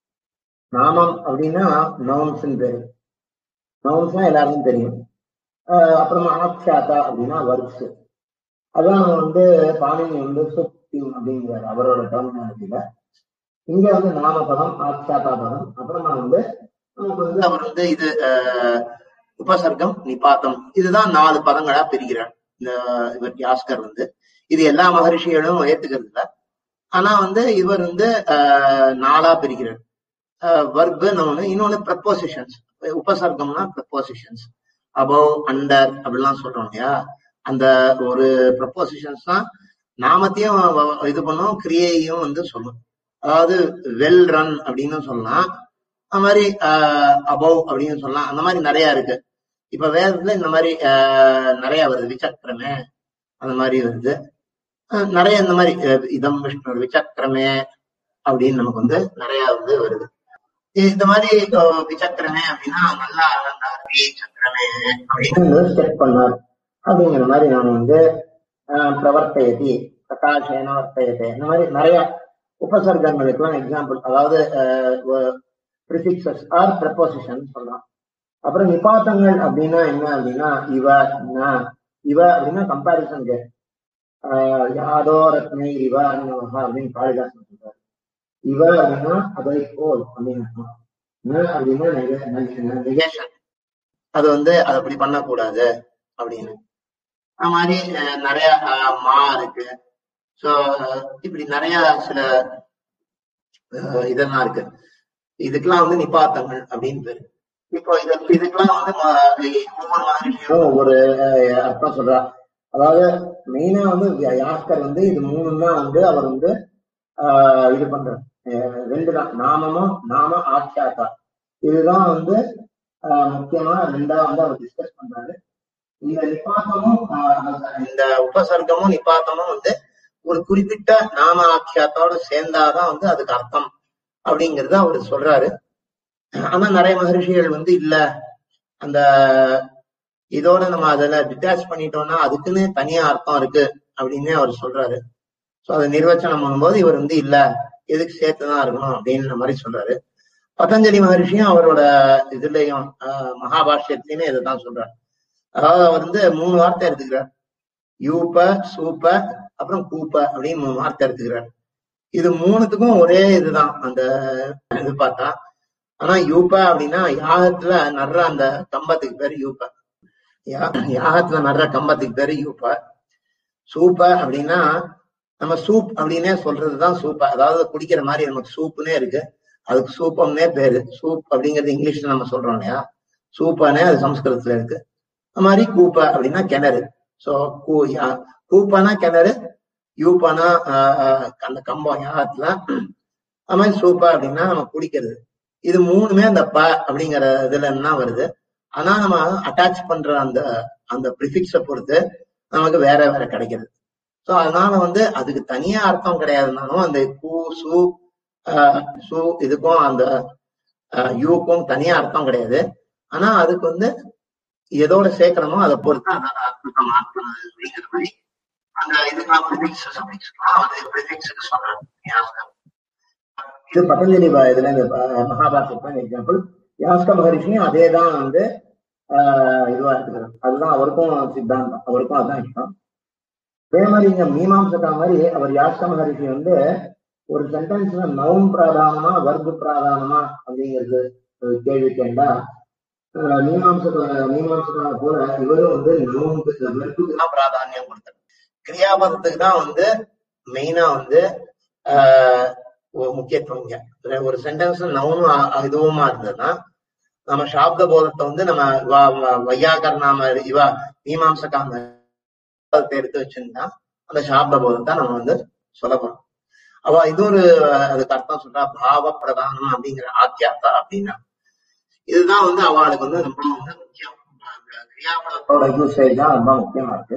நாமம் அப்படின்னா நவுன்ஸ் பேரு நவுன்ஸ்னா எல்லாருக்கும் தெரியும் ஆஹ் அப்புறமா ஆட்சாட்டா அப்படின்னா ஒர்க்ஸ் அதான் நம்ம வந்து பாணினி வந்து சுக்திம் அப்படிங்கிறாரு அவரோட டெர்மினாலஜில இங்க வந்து நாமபதம் ஆட்சாட்டா பதம் அப்புறமா வந்து நமக்கு வந்து அவர் வந்து இது ஆஹ், உபசர்க்கம் நிபாத்தம் இதுதான் நாலு பதங்களா பிரிக்கிறார் இந்த இவர் யாஸ்கர் வந்து இது எல்லா மகரிஷிகளும் ஏத்துக்கிறது இல்ல ஆனா வந்து இவர் வந்து ஆஹ், நாலா பிரிக்கிறார் வர்பு ஒண்ணு இன்னொன்னு ப்ரப்போசிஷன்ஸ் உபசர்க்கம்னா ப்ரப்போசிஷன்ஸ் அபவ் அண்டர் அப்படிலாம் சொல்றோம் இல்லையா அந்த ஒரு ப்ரப்போசிஷன்ஸ் தான் நாமத்தையும் வ- வ- இது பண்ணும் கிரியையும் வந்து சொல்லும் அதாவது வெல் ரன் அப்படின்னு சொல்லலாம் அது மாதிரி அபவ் அப்படின்னு சொல்லலாம் அந்த மாதிரி நிறைய இருக்கு இப்ப வேதத்துல இந்த மாதிரி ஆஹ், நிறைய வருது விசக்கரமே அந்த மாதிரி வருது அஹ், நிறைய இந்த மாதிரி அஹ், இதம் விஷ்ணு விசக்கரமே அப்படின்னு நமக்கு வந்து நிறைய வந்து வருது இந்த மாதிரி அஹ், விசக்கரமே அப்படின்னா நல்லா இருந்தார் சக்கரமே அப்படின்னு செட் பண்ணார் அப்படிங்கிற மாதிரி நான் வந்து அஹ், பிரவர்த்தயதி பிரகாஷேன வர்த்தயத்தை இந்த மாதிரி நிறைய உபசர்க்கங்களுக்கெல்லாம் எக்ஸாம்பிள் அதாவது ப்ரிஃபிக்சஸ் ஆர் ப்ரப்போசிஷன் சொல்லலாம் அப்புறம் நிபாத்தங்கள் அப்படின்னா என்ன அப்படின்னா இவ ந, இவ அப்படின்னா கம்பாரிசனுக்கு யாதோ ரத்னை இவ அன்னவஹா அப்படின்னு காளிதாசன் சொல்றாரு இவ அப்படின்னா அதை போல் அப்படின்னு அர்த்தம். ந அப்படின்னா நெகேஷன் அது வந்து அது அப்படி பண்ணக்கூடாது அப்படின்னு அது மாதிரி அஹ், நிறைய அஹ், மா இருக்கு சோ இப்படி நிறைய சில அஹ், இதெல்லாம் இருக்கு இதுக்கெல்லாம் வந்து நிபாத்தங்கள் அப்படின்னு பேரு இப்போ இது இதுக்கெல்லாம் வந்து ம- ஒவ்வொரு மகரிஷியும் ஒவ்வொரு அஹ், அர்த்தம் சொல்றா அதாவது மெயினா வந்து யா- யாஸ்கர் வந்து இது மூணு தான் வந்து அவர் வந்து ஆஹ் இது பண்றாரு அஹ் ரெண்டு தான் நாமமும் நாம ஆட்சியாக்கா இதுதான் வந்து ஆஹ் முக்கியமா ரெண்டா வந்து அவர் டிஸ்கஸ் பண்றாரு இந்த நிப்பாத்தமும் ஆஹ் இந்த உபசர்க்கமும் நிப்பாத்தமும் வந்து ஒரு குறிப்பிட்ட நாம ஆக்கியாத்தோட சேர்ந்தாதான் வந்து அதுக்கு அர்த்தம் அப்படிங்கறத அவர் சொல்றாரு ஆனா நிறைய மகரிஷிகள் வந்து இல்ல அந்த இதோட நம்ம அதுல டிட்டாச் பண்ணிட்டோம்னா அதுக்குன்னு தனியா அர்த்தம் இருக்கு அப்படின்னு அவர் சொல்றாரு சோ அதை நிர்வச்சனம் பண்ணும்போது இவர் வந்து இல்ல எதுக்கு சேர்த்துதான் இருக்கணும் அப்படின்ற மாதிரி சொல்றாரு பதஞ்சலி மகரிஷியும் அவரோட இதுலயும் ஆஹ், மகாபாஷ்யத்திலயுமே இதைதான் சொல்றாரு அதாவது அவர் வந்து மூணு வார்த்தை எடுத்துக்கிறார் யூப சூப்ப அப்புறம் கூப்ப அப்படின்னு மூணு வார்த்தை எடுத்துக்கிறார் இது மூணுத்துக்கும் ஒரே இதுதான் அந்த இது பார்த்தா ஆனா யூப அப்படின்னா யாகத்துல நடுற அந்த கம்பத்துக்கு பேரு யூப யா- யாகத்துல நடுற கம்பத்துக்கு பேரு யூப சூப்ப அப்படின்னா நம்ம சூப் அப்படின்னே சொல்றதுதான் சூப்ப அதாவது குடிக்கிற மாதிரி நமக்கு சூப்புனே இருக்கு அதுக்கு சூப்பம்னே பேரு சூப் அப்படிங்கிறது இங்கிலீஷ்ல நம்ம சொல்றோம் இல்லையா சூப்பானே அது சம்ஸ்கிருதத்துல இருக்கு அது மாதிரி கூப்ப அப்படின்னா கிணறு சோ கூ யா- கூப்பானா கிணறு யூப்பானா ஆஹ், ஆஹ், அந்த கம்பம் யாகத்துல அது மாதிரி சூப்பா அப்படின்னா நம்ம குடிக்கிறது இது மூணுமே அந்த ப அப்படிங்கிற இதுல என்ன வருது ஆனா நம்ம அட்டாச் பண்ற அந்த அந்த ப்ரிஃபிக்ஸ பொறுத்து நமக்கு வேற வேற கிடைக்கிறது சோ அதனால வந்து அதுக்கு தனியா அர்த்தம் கிடையாதுனாலும் அந்த கூ சு ஆஹ், சு இதுக்கும் அந்த ஆஹ், யூக்கும் தனியா அர்த்தம் கிடையாது ஆனா அதுக்கு வந்து எதோட சேர்க்கணுமோ அதை பொறுத்து அதாவது அற்புதம் ஆத்மனது அப்படிங்கிற மாதிரி அந்த இதுக்கெல்லாம் ப்ரிஃபிக்ஸ் சஃபிக்ஸ்லாம் வந்து ப்ரிஃபிக்ஸுக்கு சொல்றாங்க யாஸ்கம் இது பதஞ்சலி ப- இதுல இந்த அஹ், மகாபாரதத்துல எக்ஸாம்பிள் யாஸ்க மகரிஷியும் அதே தான் வந்து ஆஹ், இதுவா இருக்கிறார் அதுதான் அவருக்கும் சித்தாந்தம் அவருக்கும் அதான் இஷ்டம் அதே மாதிரி இங்க மீமாம்சகா மாதிரி அவர் யாஸ்க மகரிஷி வந்து ஒரு சென்டென்ஸ்ல நவுன் பிராதானமா வர்க்க பிராதானமா அப்படிங்கிறது ஒரு கேள்வி கேட்டா ஆஹ், மீமாம்சக மீமாம்சகா போல இவரும் வந்து நவுனுக்கு வர்க்குக்கு தான் பிராதானியம் கொடுத்தார் கிரியாபதத்துக்கு தான் வந்து மெயினா வந்து ஆஹ், ஒரு முக்கியத்துவம் இங்க ஒரு- ஒரு சென்டென்ஸ் நவுனும் அ- அ- இதுவுமா இருந்ததுன்னா நம்ம சாப்த போதத்தை வந்து நம்ம வ- வ- வையாகரணாம இவா மீமாம்சகாம எடுத்து வச்சிருந்தா அந்த சாப்த போதத்தை நம்ம வந்து சொல்ல போறோம் அவ இது ஒரு அதுக்கு அர்த்தம் சொல்றா பாவ பிரதானம் அப்படிங்கிற ஆத்தியாத்தா அப்படின்னா இதுதான் வந்து அவளுக்கு வந்து ரொம்ப வந்து முக்கியம் அந்த கிரியாபதத்தோட யூசேஜ் தான் ரொம்ப முக்கியமா இருக்கு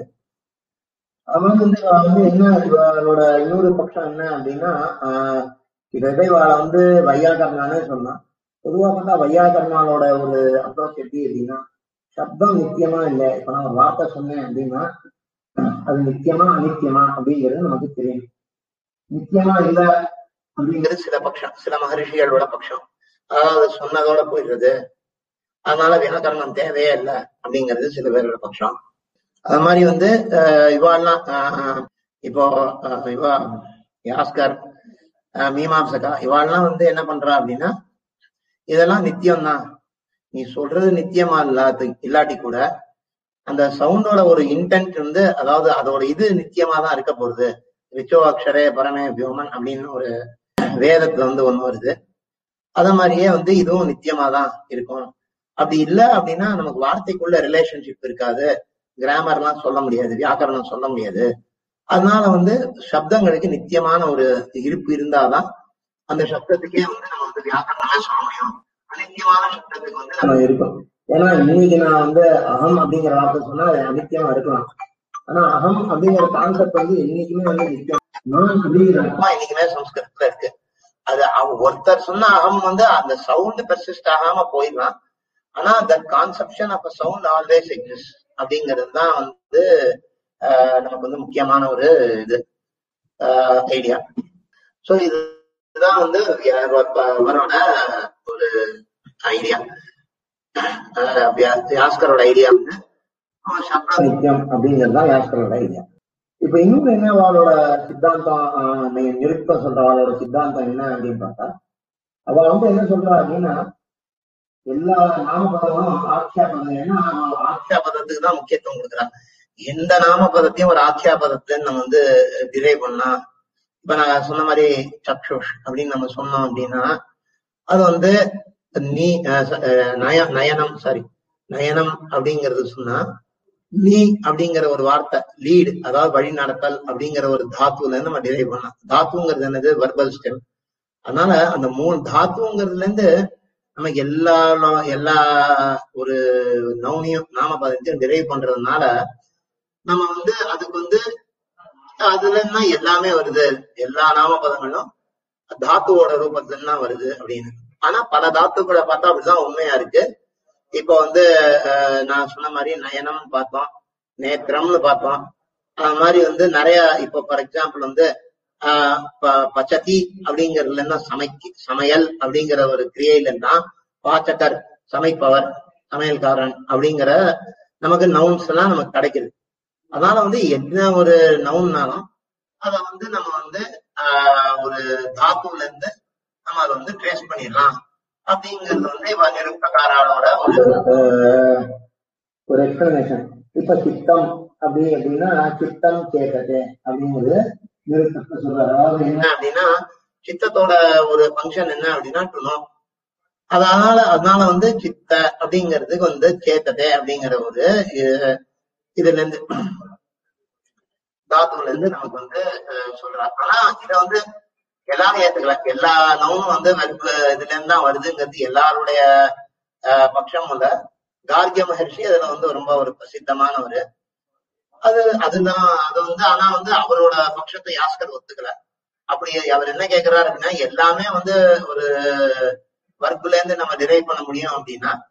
அவன் வந்து இவ வந்து என்ன இவளோட இன்னொரு பட்சம் என்ன அப்படின்னா ஆஹ் இதை இவளை வந்து வையாகர்ணானே சொன்னான் பொதுவா பார்த்தா வையாகர்ணாலோட ஒரு அப்ரோச் எப்படி அப்படின்னா சப்தம் நித்தியமா இல்லை இப்ப நான் ஒரு வார்த்தை சொன்னேன் அப்படின்னா அது நித்தியமா அநித்தியமா அப்படிங்கிறது நமக்கு தெரியும் நித்தியமா இல்ல அப்படிங்கிறது சில பட்சம் சில மகரிஷிகளோட பட்சம் அதாவது சொன்னதோட போயிடுறது அதனால வியாக்கரணம் தேவையே இல்லை அப்படிங்கிறது சில பேரோட பட்சம் அது மாதிரி வந்து அஹ், இவாள்லாம் அஹ், இப்போ அஹ், இவா யாஸ்கர் அஹ், மீமாம்சகா இவாள்லாம் வந்து என்ன பண்றா அப்படின்னா இதெல்லாம் நித்தியம் தான் நீ சொல்றது நித்தியமா இல்லாத இல்லாட்டி கூட அந்த சவுண்டோட ஒரு இன்டென்ட் வந்து அதாவது அதோட இது நித்தியமா தான் இருக்க போகுது ரிச்சோ அக்ஷரே பரமே வியோமன் அப்படின்னு ஒரு வேதத்துல வந்து ஒண்ணு வருது அத மாதிரியே வந்து இதுவும் நித்தியமா தான் இருக்கும் அப்படி இல்ல அப்படின்னா நமக்கு வார்த்தைக்குள்ள ரிலேஷன்ஷிப் இருக்காது கிராமர்லாம் சொல்ல முடியாது வியாக்கரணம் சொல்ல முடியாது அதனால வந்து சப்தங்களுக்கு நித்தியமான ஒரு இருப்பு இருந்தாதான் அந்த சப்தத்துக்கே வந்து நம்ம வந்து வியாக்கரணமே சொல்ல முடியும் அநித்தியமான சப்தத்துக்கு வந்து நம்ம இருக்கும் ஏன்னா இன்னைக்கு நான் வந்து அகம் அப்படிங்கிற வார்த்தை சொன்னா அது அநித்தியமா இருக்கலாம் ஆனா அகம் அப்படிங்கிற கான்செப்ட் வந்து என்னைக்குமே வந்து நித்தியம் நான் அப்படிங்கிற அர்த்தம் என்னைக்குமே சம்ஸ்கிருதத்துல இருக்கு அது அவ- ஒருத்தர் சொன்ன அகம் வந்து அந்த சவுண்ட் பெர்சிஸ்ட் ஆகாம போயிடலாம் ஆனா that conception of sound always exist அப்படிங்கிறது தான் வந்து ஆஹ், நமக்கு வந்து முக்கியமான ஒரு இது ஐடியா சோ இதுதான் வந்து அவரோட ஒரு ஐடியா யாஸ்கரோட ஐடியா வந்து அவன் சப்த நித்தியம் அப்படிங்கிறது தான் யாஸ்கரோட ஐடியா இப்ப இன்னொரு என்ன அவளோட சித்தாந்தம் ஆஹ், நீங்க நிருத்தம் சொல்ற அவளோட சித்தாந்தம் என்ன அப்படின்னு பார்த்தா அவ வந்து என்ன சொல்றா அப்படின்னா எல்லா நாமபதமும் ஆட்சியாபதம் ஏன்னா அவன் ஆட்சியாபதத்துக்கு தான் முக்கியத்துவம் கொடுக்குறான் எந்த நாமபதத்தையும் ஒரு ஆட்சியாபதத்தை நம்ம வந்து டிரைவ் பண்ணா இப்ப நான் சொன்ன மாதிரி சக்ஷுஷ் அப்படின்னு நம்ம சொன்னோம் அப்படின்னா அது வந்து நீ அஹ் ச- அஹ் நய நயனம் சாரி நயனம் அப்படிங்கிறது சொன்னா நீ அப்படிங்கிற ஒரு வார்த்தை லீடு அதாவது வழி நடத்தல் அப்படிங்கிற ஒரு தாத்துல இருந்து நம்ம டிரைவ் பண்ணலாம் தாத்துங்கிறது என்னது வர்பல் ஸ்டெம் அதனால அந்த மூணு தாத்துங்கிறதுல இருந்து நமக்கு எல்லா நா- எல்லா ஒரு நவுனியும் நாமபதத்தையும் டிரைவ் பண்றதுனால நம்ம வந்து அதுக்கு வந்து அதுல இருந்தா எல்லாமே வருது எல்லா நாமபதங்களும் தாத்துவோட ரூபத்துல தான் வருது அப்படின்னு ஆனா பல தாத்துக்களை பார்த்தா அப்படிதான் உண்மையா இருக்கு இப்போ வந்து அஹ், நான் சொன்ன மாதிரி நயனம் பார்த்தோம் நேத்திரம்னு பார்த்தோம் அது மாதிரி வந்து நிறைய இப்போ ஃபார் எக்ஸாம்பிள் வந்து ஆஹ் ப- பச்சதி அப்படிங்கறதுல இருந்தா சமைக்கு சமையல் அப்படிங்கிற ஒரு கிரியையில இருந்தா பாச்சகர் சமைப்பவர் சமையல்காரன் அப்படிங்கிற நமக்கு நவுன்ஸ் எல்லாம் நமக்கு கிடைக்குது அதனால வந்து என்ன ஒரு நவுன்னாலும் அதை வந்து நம்ம வந்து ஆஹ் ஒரு தாத்துல இருந்து நம்ம அதை வந்து ட்ரேஸ் பண்ணிடலாம் அப்படிங்கிறது வந்து இவ நிருப்பகாராளோட ஒரு ஆஹ், ஒரு எக்ஸ்பிளனேஷன் இப்ப சித்தம் அப்படி அப்படின்னா சித்தம் கேட்டது அப்படிங்கிறது நிருப்பத்தை சொல்றாரு அதாவது என்ன அப்படின்னா சித்தத்தோட ஒரு ஃபங்க்ஷன் என்ன அப்படின்னா டு நோ அதனால அதனால வந்து சித்த அப்படிங்கிறதுக்கு வந்து சேத்ததே அப்படிங்கிற ஒரு அஹ், இதுல இருந்து தாத்துல இருந்து நமக்கு வந்து அஹ், சொல்றாரு ஆனா இத வந்து எல்லாரும் ஏத்துக்கல எல்லா நவுனும் வந்து வெறுப்பு இதுல இருந்து தான் வருதுங்கிறது எல்லாருடைய அஹ், பட்சமும் இல்ல கார்கிய மகர்ஷி அதுல வந்து ரொம்ப ஒரு பிரசித்தமான ஒரு அது அதுதான் அது வந்து ஆனா வந்து அவரோட பட்சத்தை யாஸ்கர் ஒத்துக்கல அப்படி அவர் என்ன கேக்குறாரு அப்படின்னா எல்லாமே வந்து ஒரு வர்க்குல இருந்து நம்ம டிரைவ் பண்ண முடியும் அப்படின்னா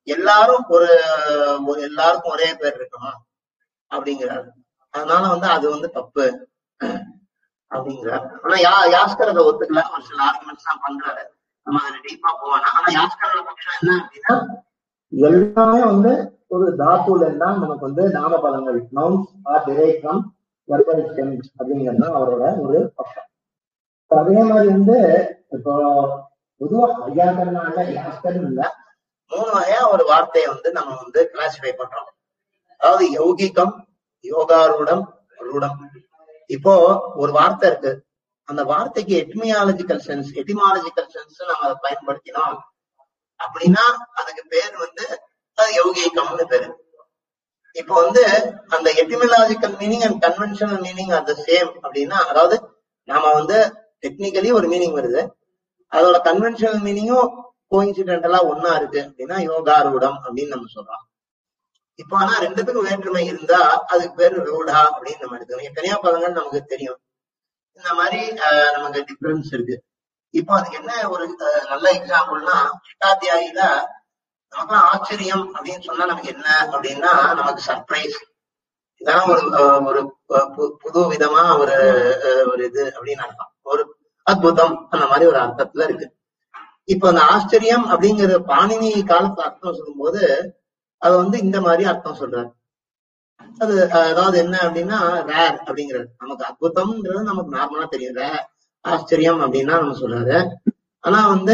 எல்லாரும் ஒரு ஒரு எல்லாருக்கும் ஒரே பேர் இருக்கணும் அப்படிங்கிறாரு அதனால வந்து அது வந்து தப்பு அப்படிங்கிறார் ஆனா யா யாஸ்கர் அதை ஒத்துக்கல ஒரு சில ஆர்குமெண்ட்ஸ் தான் பண்றாரு நம்ம அதுல டீப்பா போவானா ஆனா யாஸ்கரோட பட்சம் என்ன அப்படின்னா எல்லாமே வந்து ஒரு தாத்துல இருந்தா நமக்கு வந்து நாமபலங்கள் nouns are derive from verbal stems அப்படிங்கிறது தான் அவரோட ஒரு பட்சம் இப்ப அதே மாதிரி வந்து இப்போ பொதுவா ஐயாக்கர்னால யாஸ்கர் இல்ல மூணு வகையா ஒரு வார்த்தையை வந்து நம்ம வந்து கிளாசிஃபை பண்றோம் அதாவது யௌகிகம் யோகாரூடம் ரூடம் இப்போ ஒரு வார்த்தை இருக்கு அந்த வார்த்தைக்கு எட்மியாலஜிக்கல் சென்ஸ் எட்டிமாலஜிக்கல் சென்ஸ் நம்ம அதை பயன்படுத்தினோம் அப்படின்னா அதுக்கு பேர் வந்து அது யௌகிகம்னு பேரு இப்போ வந்து அந்த etymological meaning and conventional meaning are the same அப்படின்னா அதாவது நாம வந்து டெக்னிக்கலி ஒரு மீனிங் வருது அதோட கன்வென்ஷனல் மீனிங்கும் கோயின்சிடென்டலா ஒன்னா இருக்கு அப்படின்னா யோகாரூடம் அப்படின்னு நம்ம சொல்றோம் இப்போ ஆனா ரெண்டுத்துக்கும் வேற்றுமை இருந்தா அதுக்கு பேரு ரூடா அப்படின்னு நம்ம எடுக்கணும் எத்தனையோ பதங்கள் நமக்கு தெரியும் இந்த மாதிரி ஆஹ், நமக்கு டிஃபரன்ஸ் இருக்கு இப்போ அதுக்கு என்ன ஒரு ஆஹ், நல்ல எக்ஸாம்பிள்னா எட்டாத்தியாயில நமக்கு ஆச்சரியம் அப்படின்னு சொன்னா நமக்கு என்ன அப்படின்னா நமக்கு சர்ப்ரைஸ் இதான் ஒரு ஆஹ், ஒரு ஆஹ், பு- புது விதமா ஒரு ஆஹ், ஒரு இது அப்படின்னு அர்த்தம் ஒரு அற்புதம் அந்த மாதிரி ஒரு அர்த்தத்துல இருக்கு இப்போ அந்த ஆச்சரியம் அப்படிங்கிற பாணினி காலத்துல அர்த்தம் சொல்லும்போது அது வந்து இந்த மாதிரி அர்த்தம் சொல்றாரு அது அஹ், அதாவது என்ன அப்படின்னா ரேர் அப்படிங்கிறது நமக்கு அற்புதம்ன்றது நமக்கு நார்மலா தெரியும் ரேர் ஆச்சரியம் அப்படின்னா நம்ம சொல்றாரு ஆனா வந்து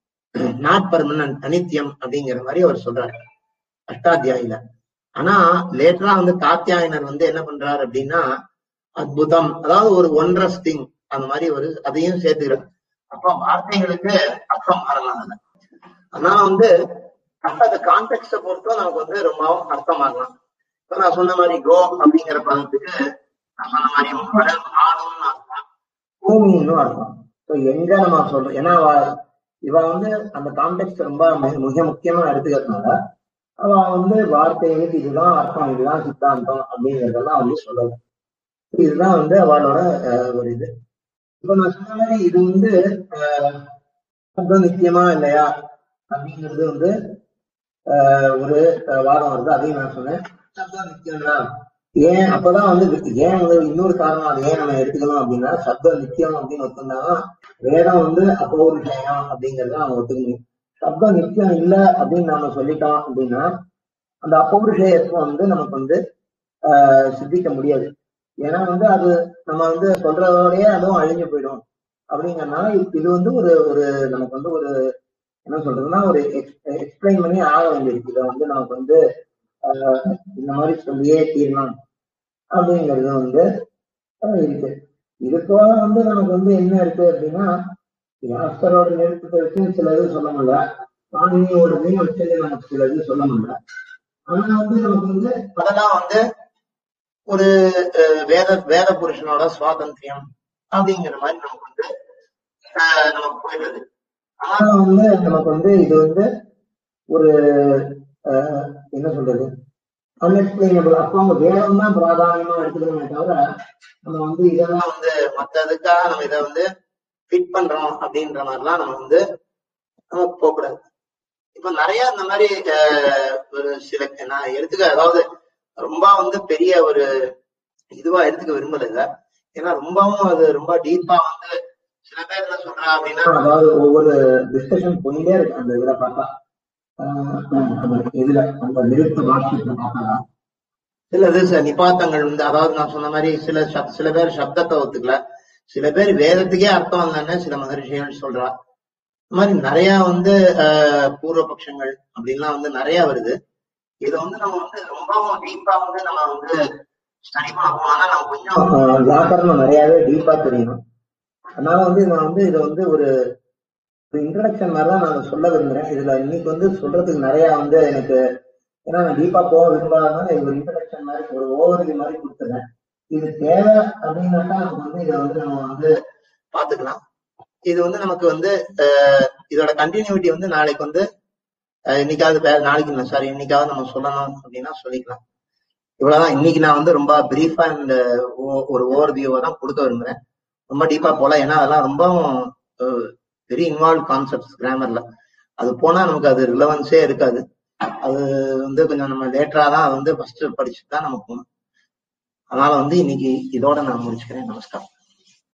நாட் பர்மனன்ட் அனித்தியம் அப்படிங்கிற மாதிரி அவர் சொல்றாரு அஷ்டாத்தியாயில ஆனா லேட்டரா வந்து காத்தியாயனர் வந்து என்ன பண்றாரு அப்படின்னா அற்புதம் அதாவது ஒரு ஒன்றஸ் திங் அந்த மாதிரி ஒரு அதையும் சேர்த்துக்கிறார் அப்போ வார்த்தைகளுக்கு அர்த்தம் மாறலாம் அதுல அதனால வந்து அப்ப அந்த கான்டெக்ட பொறுத்தும் நமக்கு வந்து ரொம்பவும் அர்த்தமாகலாம் இப்ப நான் சொன்ன மாதிரி கோ அப்படிங்கிற பதத்துக்கு நான் சொன்ன மாதிரி உடல் ஆணும்னு அர்த்தம் பூமின்னு அர்த்தம் So எங்க நம்ம சொல்றோம் ஏன்னா அவ- இவ வந்து அந்த கான்டெக்ட் ரொம்ப மிக மிக முக்கியமா எடுத்துக்கிறதுனால அவ வந்து வார்த்தைகளுக்கு இதுதான் அர்த்தம் இதுதான் சித்தாந்தம் அப்படிங்கறதெல்லாம் வந்து சொல்லலாம் இதுதான் வந்து அவளோட அஹ், ஒரு இது இப்ப நான் சொன்ன மாதிரி இது வந்து அஹ், சப்தம் நிச்சயமா இல்லையா அப்படிங்கிறது வந்து ஆஹ் ஒரு ஆஹ் வாதம் வருது அதையும் நான் சொன்னேன் சப்தம் நித்தியம் தான் ஏன் அப்பதான் வந்து ஏன் வந்து இன்னொரு காரணம் அது ஏன் நம்ம எடுத்துக்கணும் அப்படின்னா சப்தம் நித்தியம் அப்படின்னு ஒத்துந்தாதான் வேதம் வந்து அப்பௌருஷயம் அப்படிங்கறத நம்ம ஒத்துக்க முடியும் சப்தம் நித்தியம் இல்ல அப்படின்னு நாம சொல்லிட்டோம் அப்படின்னா அந்த அப்பௌருஷயத்துவம் வந்து நமக்கு வந்து ஆஹ் சித்திக்க முடியாது ஏன்னா வந்து அது நம்ம வந்து சொல்றதோடயே அதுவும் அழிஞ்சு போயிடும் அப்படிங்கறதுனால இது வந்து ஒரு ஒரு நமக்கு வந்து ஒரு என்ன சொல்றதுன்னா ஒரு எக்ஸ்பிளைன் பண்ணி ஆக வேண்டியிருக்கு இதை வந்து நமக்கு வந்து ஆஹ் இந்த மாதிரி சொல்லியே தீரணும் அப்படிங்கிறது வந்து ஆஹ் இருக்கு இது போல வந்து நமக்கு வந்து என்ன இருக்கு அப்படின்னா யாஸ்கரோட நிறுத்தத்தை வச்சு சில இது சொல்ல முடியல பாணினியோட மீன் வச்சு நமக்கு சில இது சொல்ல முடியல ஆனா வந்து நமக்கு வந்து அதெல்லாம் வந்து ஒரு அஹ், வேத வேத புருஷனோட சுவாதந்திரியம் அப்படிங்கிற மாதிரி நமக்கு வந்து ஆஹ், நமக்கு போயிடுது ஆனா வந்து நமக்கு வந்து இது வந்து ஒரு ஆஹ், என்ன சொல்றது அன்எக்ஸ்பிளைனபிள் அப்போ அவங்க வேதம் தான் பிராதானியமா எடுத்துக்கணுமே தவிர நம்ம வந்து இதெல்லாம் வந்து மத்ததுக்காக நம்ம இதை வந்து ஃபிட் பண்றோம் அப்படின்ற மாதிரிலாம் நம்ம வந்து நம்ம போகக்கூடாது இப்ப நிறைய இந்த மாதிரி ஆஹ், ஒரு சில நான் எடுத்துக்க அதாவது ரொம்ப வந்து பெரிய ஒரு இதுவா எடுத்துக்க விரும்பல இத ஏன்னா ரொம்பவும் அது ரொம்ப டீப்பா வந்து சில பேர் என்ன சொல்றா அப்படின்னா அதாவது ஒவ்வொரு டிஸ்கஷன் போயிட்டே இருக்கு அந்த இதுல பார்த்தா ஆஹ் அந்த இதுல அந்த நிறுத்த பாஷ்யத்துல பார்த்தா சில இது சில நிபாத்தங்கள் வந்து அதாவது நான் சொன்ன மாதிரி சில சப்- சில பேர் சப்தத்தை ஒத்துக்கல சில பேர் வேதத்துக்கே அர்த்தம் இல்லைன்னு சில மகரிஷிகள் சொல்றா இந்த மாதிரி நிறைய வந்து ஆஹ் பூர்வபக்ஷங்கள் அப்படின்லாம் வந்து நிறைய வருது இது வந்து நம்ம வந்து ரொம்பவும் டீப்பா வந்து நம்ம வந்து ஸ்டடி பண்ணுவோம் ஆனா நம்ம கொஞ்சம் வியாக்கரணம் நிறையவே டீப்பா தெரியணும் அதனால வந்து நான் வந்து இதை வந்து ஒரு இன்ட்ரடக்ஷன் மாதிரி தான் நான் சொல்ல விரும்புறேன் இதுல இன்னைக்கு வந்து சொல்றதுக்கு நிறைய வந்து எனக்கு ஏன்னா நான் டீப்பா போக விரும்பாதனால இது ஒரு இன்ட்ரடக்ஷன் மாதிரி ஒரு ஓவர்வியூ மாதிரி கொடுத்துறேன் இது தேவை அப்படின்னாக்கா நமக்கு வந்து இதை வந்து நம்ம வந்து பாத்துக்கலாம் இது வந்து நமக்கு வந்து அஹ், இதோட கண்டினியூட்டி வந்து நாளைக்கு வந்து அஹ், இன்னைக்காவது வேற நாளைக்கு இல்லை சாரி இன்னைக்காவது நம்ம சொல்லணும் அப்படின்னா சொல்லிக்கலாம் இவ்வளவுதான் இன்னைக்கு நான் வந்து ரொம்ப பிரீஃபா இந்த ஒரு ஓவர் வியூவை தான் கொடுக்க விரும்புறேன் ரொம்ப டீப்பா போல ஏன்னா அதெல்லாம் ரொம்ப வெரி இன்வால்வ் கான்செப்ட்ஸ் கிராமர்ல அது போனா நமக்கு அது ரிலவன்ஸே இருக்காது அது வந்து கொஞ்சம் நம்ம லேட்டரா தான் அதை வந்து ஃபர்ஸ்ட் படிச்சுட்டு தான் நம்ம போகணும் அதனால வந்து இன்னைக்கு இதோட நான் முடிச்சுக்கிறேன் நமஸ்காரம்